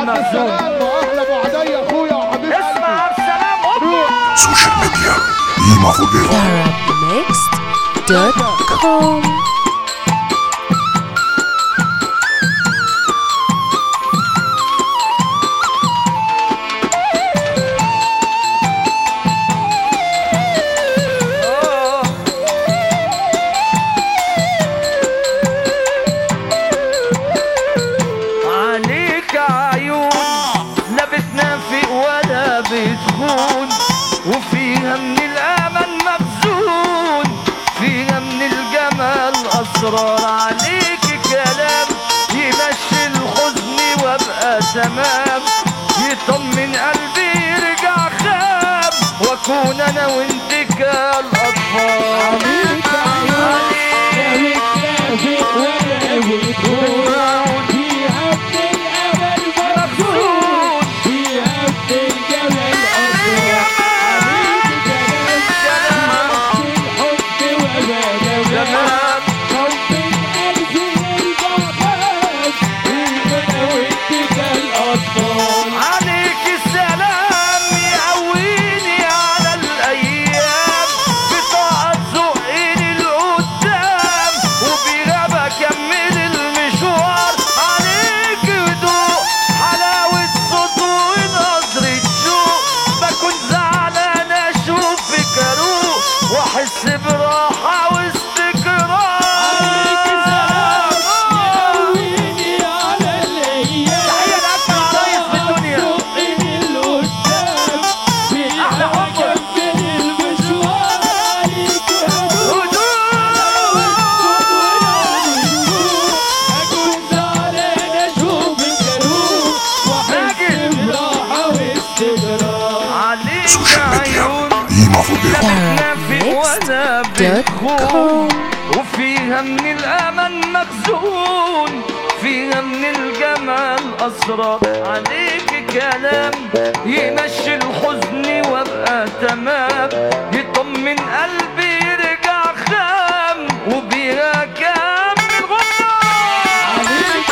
مخزون السلام واهلا ابو عدي اخويا وحبيب اسمع قلبي السلام هوبا Social media. Ima Fodera. Arabmixed.com عليك عيون لا بتنافق ولا بتخون وفيها من الامل مخزون فيها من الجمال اسرار عليك كلام يمشي الحزن وابقى تمام يطمن قلبي يرجع خام واكون انا وانت كالاطفال عليك مخزون جمال عليك السلام يقويني على الايام بطاقة زقني لقدام وبغابة اكمل المشوار عليك هدوء حلاوة صوت ونظرة شوق بكون زعلان اشوفك اروق واحس براحة واستقرار تحية لأجمل ريس في الدنيا أحلى حب عليك Social media. عيون Ima Fodera. نافق ولا بتخون Arabmixed.com وفيها من الأمل مخزون فيها من الجمال أسرار عليك كلام يمشي الحزن وابقى تمام يطمن قلبي يرجع خام وبيها كامل غنى عليك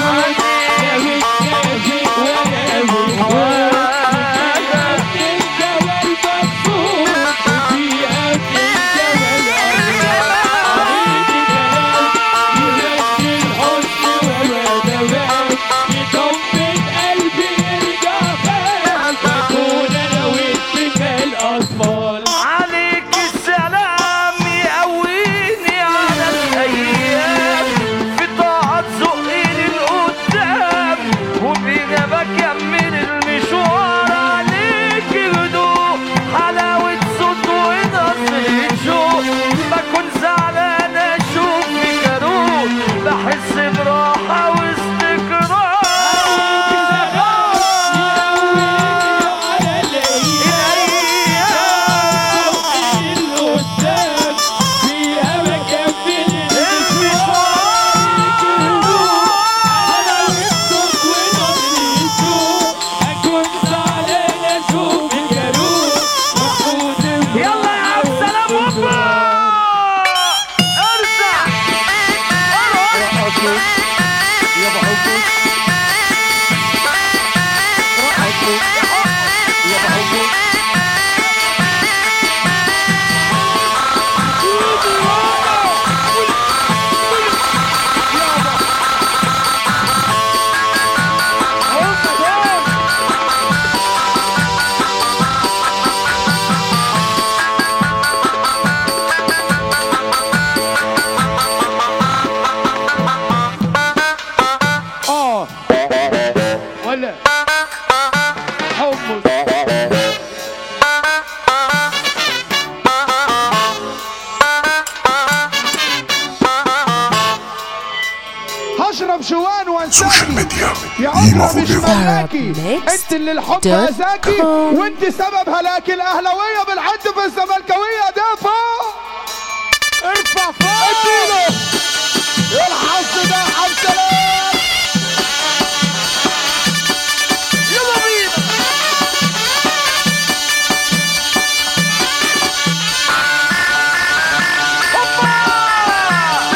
عليك السلام يقويني على الايام في طاعة زقني لقدام وبيها بكمل المشوار عليك هدوء حلاوة صوت ونظرة شوق بكون زعلان اشوفك اروق بحس براحة واستقرار الأيام يلا يا عبد السلام هوبا ارجع اه ولا حمص هشرب شوان Social وانساكي media. يا Ima عمرة مش Fodera. ملاكي Arabmixed انت اللي الحب dot اذاكي com. وانت سبب هلاكي الاهلاويه بالعد في الزملكاويه دافع ارفع فوق اديله الحظ ده عبد السلام يلا بينا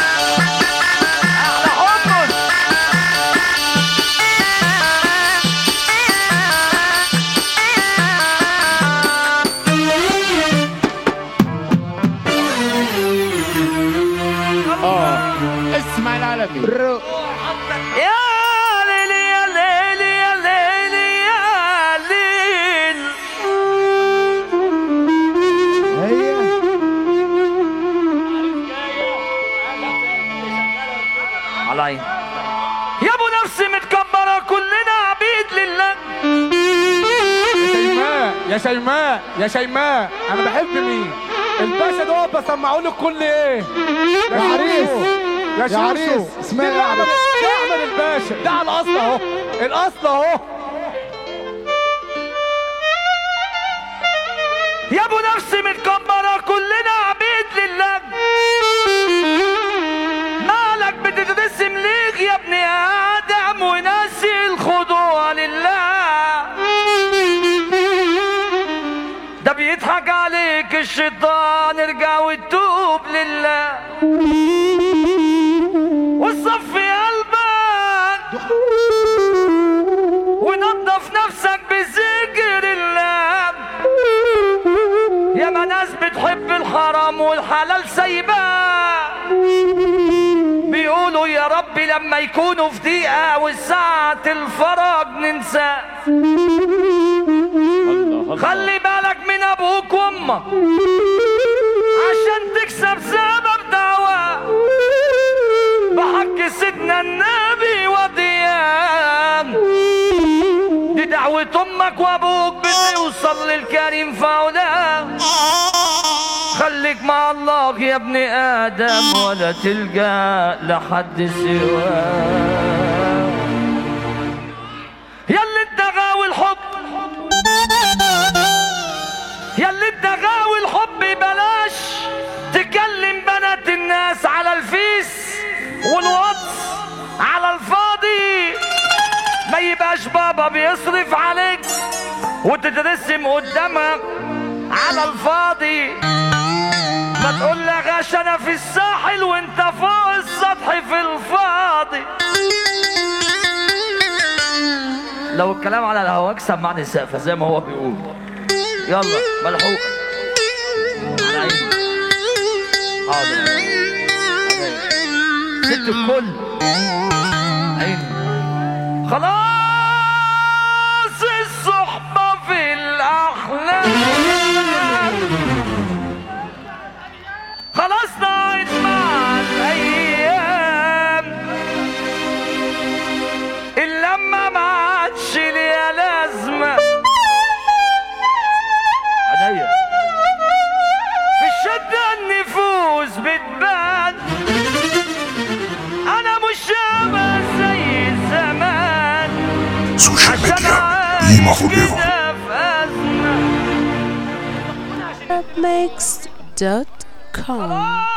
هوبا احلى حمص يا شيماء يا شيماء انا بحب مين الباشا ده بسمعه له كل ايه يا عريس. يا يا شوشو عريس. اسمها ده إيه يا أحمد؟ ده احمد الباشا ده على الاصل اهو الاصل اهو يا ابو نفس متكبرة كلنا عبيد لله مالك بتترسم ليك يا ابن ادم وناسي الخضوع لله ده بيضحك عليك الشيطان ارجع وتوب لله وصفي قلبك ونظف نفسك بذكر الله يا ما ناس بتحب الحرام والحلال سايباه بيقولوا يا رب لما يكونوا في ضيقة والساعة الفرج ننساه خلي بالك من ابوك وامك عشان تكسب سبب دعوة بحق سيدنا النبي وديان دي دعوة امك وابوك بتوصل للكريم فعلا خليك مع الله يا ابن ادم ولا تلقى لحد سواه ياللي الدغا والحب ياللي الدغا والحب بلاش تكلم بنات الناس على الفيس والواتس على الفاضي ما يبقاش بابا بيصرف عليك وتترسم قدامها على الفاضي ما تقول لك عشان انا في الساحل وانت فوق السطح في الفاضي لو الكلام على الهواك سمعني السقفة زي ما هو بيقول يلا ملحوقة على عيني حاضر عيني. ست الكل عيني خلاص الصحبة في الأحلام خلاص ضاعت مع الأيام اللمة ما عادش ليها لازمة عينيا في الشدة النفوس بتبان أنا مش شبه زي زمان Social عشان media. عايش Lima forever. كده في أزمة Mixed.com.